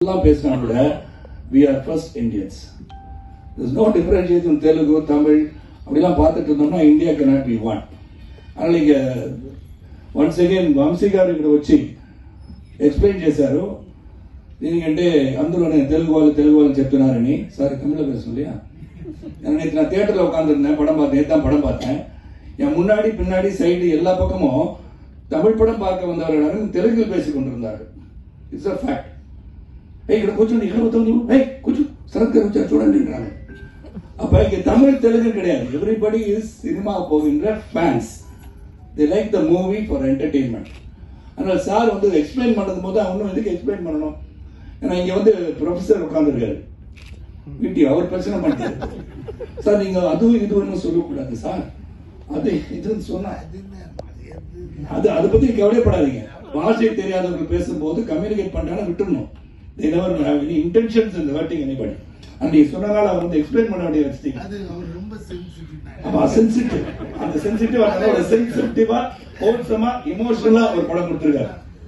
எல்லாம் பேசினா கூட we are first Indians is no differentiation Telugu Tamil அப்படிலாம் பார்த்துட்டு இருந்தோம்னா இந்தியா cannot be ஒன் அதனால் இங்கே వన్స్ అగైన్ వంశీ గారు ఇక్కడ వచ్చి ఎక్స్ప్లెయిన్ చేశారు దీనికంటే అందులోనే తెలుగు వాళ్ళు తెలుగు వాళ్ళు చెప్తున్నారని సారీ தமிழில் பேசணும் இல்லையா நான் நேற்று நான் தியேட்டரில் உட்காந்துருந்தேன் படம் பார்த்தேன் நேத்து தான் படம் பார்த்தேன் என் முன்னாடி பின்னாடி சைடு எல்லா பக்கமும் தமிழ் படம் பார்க்க வந்தவர்கள் எல்லாரும் தெலுங்கில் பேசிக் கொண்டிருந்தார்கள் இட்ஸ் అ ఫ్యాక్ట్ ఏ ఇక్కడ కూర్చోండి ఇక్కడ కూర్చోండి ఏ కూర్చో సరత్ గారు వచ్చారు చూడండి అంటున్నాను. அப்ப இங்க தமிழ் தெலுங்கு கிடையாது எவ்ரிபடி இஸ் சினிமா போகின்ற fans the like the movie for entertainment அதனால சார் வந்து எக்ஸ்பிளைன் பண்ணுறது போது அவனும் எதுக்கு எக்ஸ்பிளைன் பண்ணணும் ஏன்னா இங்க வந்து ப்ரொஃபசர் உட்காந்துருக்காரு வீட்டி அவர் பிரச்சனை பண்ணுறாரு சார் நீங்க அதுவும் இதுவும் சொல்லக்கூடாது சார் அது இதுன்னு சொன்னா அது அதை பத்தி கவலைப்படாதீங்க பாஷை தெரியாதவங்க பேசும்போது கம்யூனிகேட் பண்றாங்க விட்டுறணும் they never have any intentions in hurting anybody and நீ சொன்னனால அவர் வந்து எக்ஸ்பிளைன் பண்ண வேண்டிய வச்சுட்டீங்க அது அவர் ரொம்ப சென்சிட்டிவ் அப்ப சென்சிட்டிவ் அந்த சென்சிட்டிவ் அதனால ஒரு சென்சிட்டிவா ஹோல்சமா இமோஷனலா ஒரு படம் கொடுத்திருக்காரு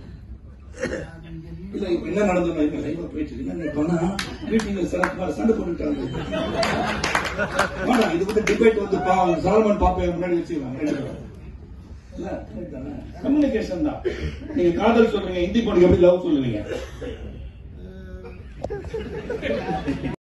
இல்ல இப்ப என்ன நடந்தது இப்ப லைவா போயிட்டு இருக்கு. என்ன பண்ணா மீட்டிங்ல சரத்குமார் சண்டை போட்டுட்டாங்க வேணாம், இது வந்து டிபேட் வந்து பா- சாலமன் பாப்பைய முன்னாடி வச்சுக்கலாம் கம்யூனிகேஷன் தான் நீங்க காதல் சொல்றீங்க ஹிந்தி பொண்ணுக்கு எப்படி லவ் சொல்லுவீங்க